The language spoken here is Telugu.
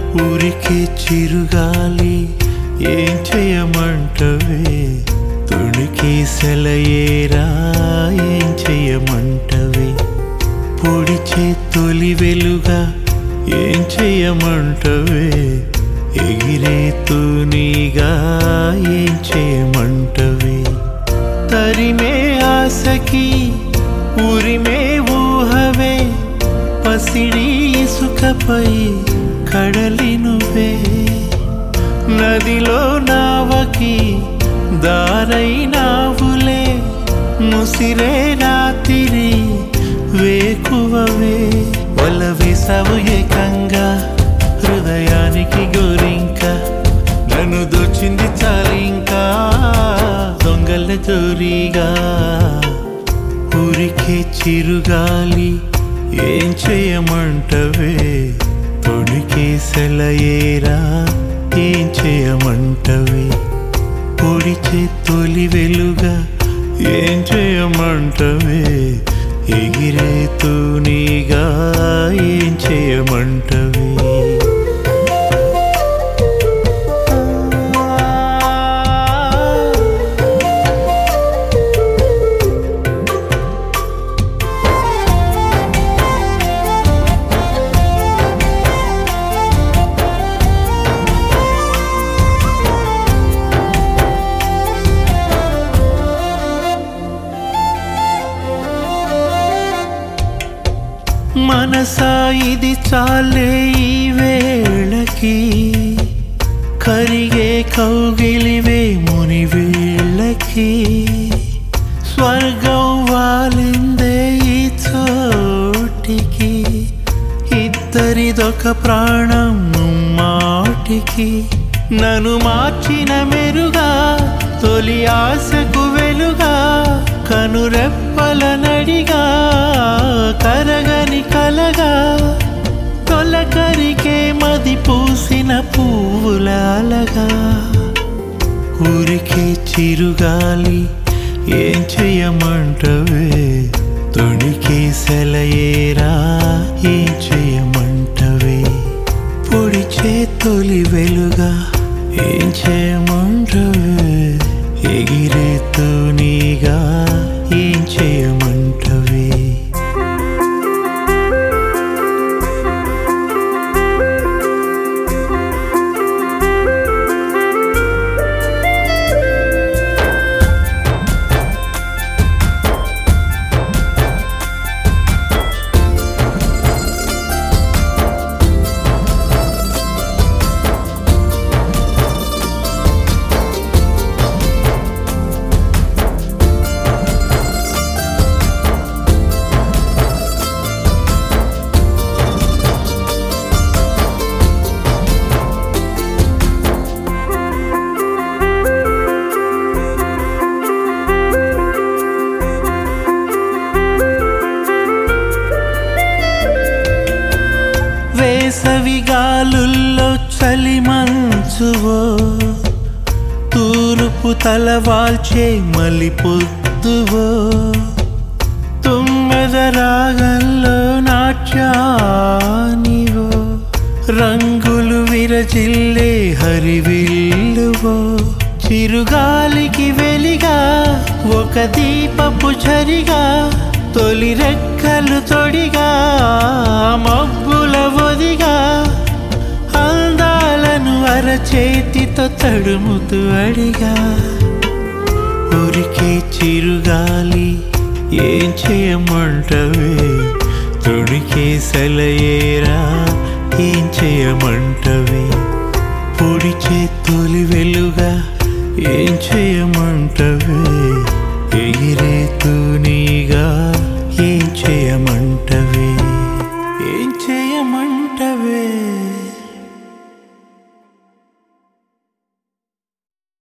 ఊరికే చిరుగాలి ఏం చేయమంటవే తుడికి సెలయేరా ఏం చేయమంటవే పొడిచే తొలి వెలుగా ఏం చేయమంటవే ఎగిరే తూనీగా ఏం చేయమంటవే తరిమే ఆశకి ఉరిమే ఊహవే పసిడి ఇసుకపై కడలి నువ్వే నదిలో నావకి దారైనావులే ముసిరే రాతిరి వేకువవే వల వేసావు ఏకంగా హృదయానికి గోరింక నన్ను దోచింది చాలింకా దొంగల జోరీగా ఊరికే చిరుగాలి ఏం చేయమంటవే పొడికే సెలయేరా ఏం చేయమంటవే పొడిచే తొలి వెలుగా ఏం చేయమంటవే ఎగిరే తూనీగా ఏం చేయమంటవే మనసా ఇది చాలే ఈ వేళకి కరిగే కౌగిలివే ముని వేళ్ళకి స్వర్గం వాలిందే ఈ చోటికి ఇద్దరిదొక ప్రాణం మాటికి నన్ను మార్చిన మెరుగా తొలి ఆశకు వెలుగా కనురెప్పల నడిగా కరగని కలగా తొలకరికే మది పూసిన పువ్వులాలగా ఊరికే చిరుగాలి ఏం చెయ్యమంటవే తొడికే సెలయేరా ఏం చెయ్యమంటవే పొడిచే తొలి వెలుగా ఏం చేయమంటవే ఎగిరే తూనీగా ఏం చేయమంటవే వేసవి గాలుల్లో చలి మంచువో తూర్పు తలవాల్చే మలి పొద్దువో తుమ్మెద రాగంలో నాట్యానివో రంగులు విరజిల్లే హరివిల్లువో చిరుగాలికి వెలిగా ఒక దీపపు చరిగా తొలి రెక్కలు తొడిగా మబ్బుల ఒదిగా అందాలను అరచేతితో తడుముతూ అడిగా ఊరికే చిరుగాలి ఏం చేయమంటవే తొడికే సెలయేరా ఏం చేయమంటవే పొడిచే తొలి వెలుగా ఏం చేయమంటవే ఎగిరే తూనీగా ఏం చేయమంటవే ఏం చేయమంటవే